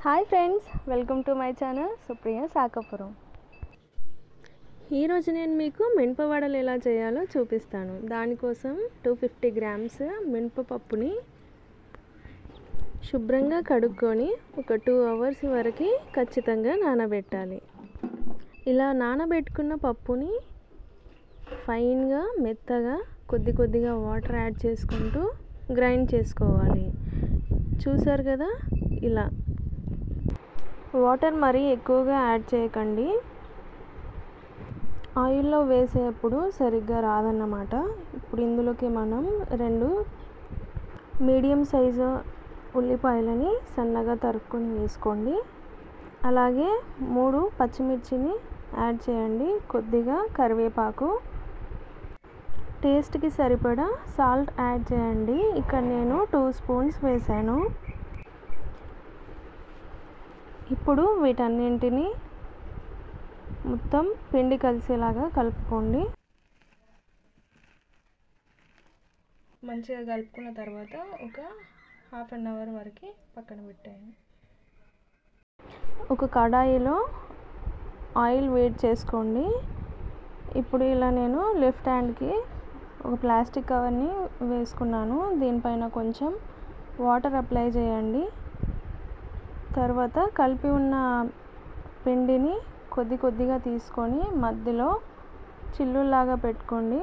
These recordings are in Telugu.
hi friends welcome to my channel Supriya Sakapuram ఈరోజు నేను మీకు మినపవడలు ఎలా చేయాలో చూపిస్తాను దానికోసం టూ ఫిఫ్టీ గ్రామ్స్ మినపపప్పుని శుభ్రంగా కడుక్కొని ఒక టూ అవర్స్ వరకు ఖచ్చితంగా నానబెట్టాలి ఇలా నానబెట్టుకున్న పప్పుని ఫైన్గా మెత్తగా కొద్ది కొద్దిగా వాటర్ యాడ్ చేసుకుంటూ గ్రైండ్ చేసుకోవాలి చూసారు కదా ఇలా వాటర్ మరీ ఎక్కువగా యాడ్ చేయకండి ఆయిల్లో వేసేటప్పుడు సరిగ్గా రాదన్నమాట ఇప్పుడు ఇందులోకి మనం రెండు మీడియం సైజు ఉల్లిపాయలని సన్నగా తరుక్కొని వేసుకోండి అలాగే మూడు పచ్చిమిర్చిని యాడ్ చేయండి కొద్దిగా కరివేపాకు టేస్ట్కి సరిపడా సాల్ట్ యాడ్ చేయండి ఇక్కడ నేను టూ స్పూన్స్ వేసాను ఇప్పుడు వీటన్నింటిని మొత్తం పిండి కలిసేలాగా కలుపుకోండి మంచిగా కలుపుకున్న తర్వాత ఒక హాఫ్ అన్ అవర్ వరకు పక్కన పెట్టేయండి ఒక కడాయిలో ఆయిల్ వేడి చేసుకోండి ఇప్పుడు ఇలా నేను లెఫ్ట్ హ్యాండ్కి ఒక ప్లాస్టిక్ కవర్ని వేసుకున్నాను దీనిపైన కొంచెం వాటర్ అప్లై చేయండి తర్వాత కలిపి ఉన్న పిండిని కొద్ది కొద్దిగా తీసుకొని మధ్యలో చిల్లులాగా పెట్టుకోండి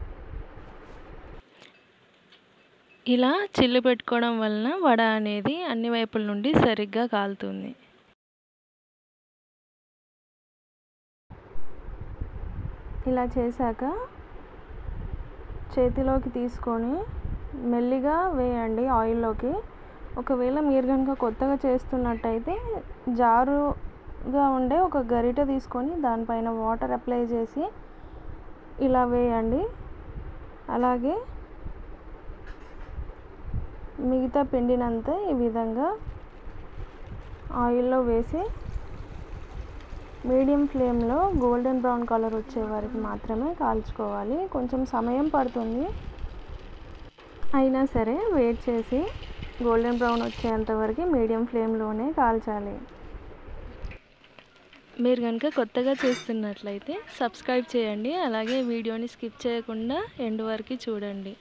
ఇలా చిల్లు పెట్టుకోవడం వలన వడ అనేది అన్ని వైపుల నుండి సరిగ్గా కాలుతుంది ఇలా చేశాక చేతిలోకి తీసుకొని మెల్లిగా వేయండి ఆయిల్లోకి ఒకవేళ మీరు కనుక కొత్తగా చేస్తున్నట్టయితే జారుగా ఉండే ఒక గరిట తీసుకొని దానిపైన వాటర్ అప్లై చేసి ఇలా వేయండి అలాగే మిగతా పిండినంతా ఈ విధంగా ఆయిల్లో వేసి మీడియం ఫ్లేమ్లో గోల్డెన్ బ్రౌన్ కలర్ వచ్చే వరకు మాత్రమే కాల్చుకోవాలి కొంచెం సమయం పడుతుంది అయినా సరే వెయిట్ చేసి గోల్డెన్ బ్రౌన్ వచ్చేంత వరకు మీడియం ఫ్లేమ్లోనే కాల్చాలి మీరు కనుక కొత్తగా చేస్తున్నట్లయితే సబ్స్క్రైబ్ చేయండి అలాగే వీడియోని స్కిప్ చేయకుండా ఎండ్ వరకు చూడండి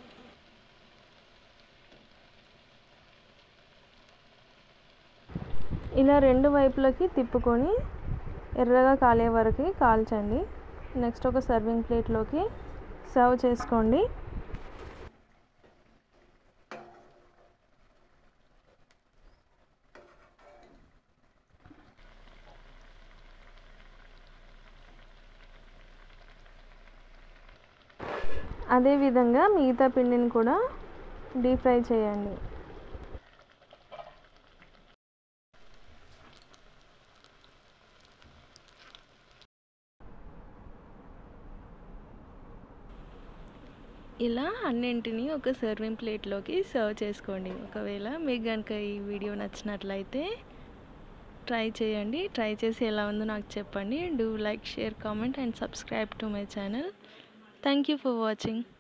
ఇలా రెండు వైపులకి తిప్పుకొని ఎర్రగా కాలే వరకు కాల్చండి నెక్స్ట్ ఒక సర్వింగ్ ప్లేట్లోకి సర్వ్ చేసుకోండి అదేవిధంగా మిగతా పిండిని కూడా డీప్ ఫ్రై చేయండి ఇలా అన్నింటినీ ఒక సర్వింగ్ ప్లేట్లోకి సర్వ్ చేసుకోండి ఒకవేళ మీకు కనుక ఈ వీడియో నచ్చినట్లయితే ట్రై చేయండి ట్రై చేసి ఎలా ఉందో నాకు చెప్పండి do like share comment and subscribe to my channel thank you for watching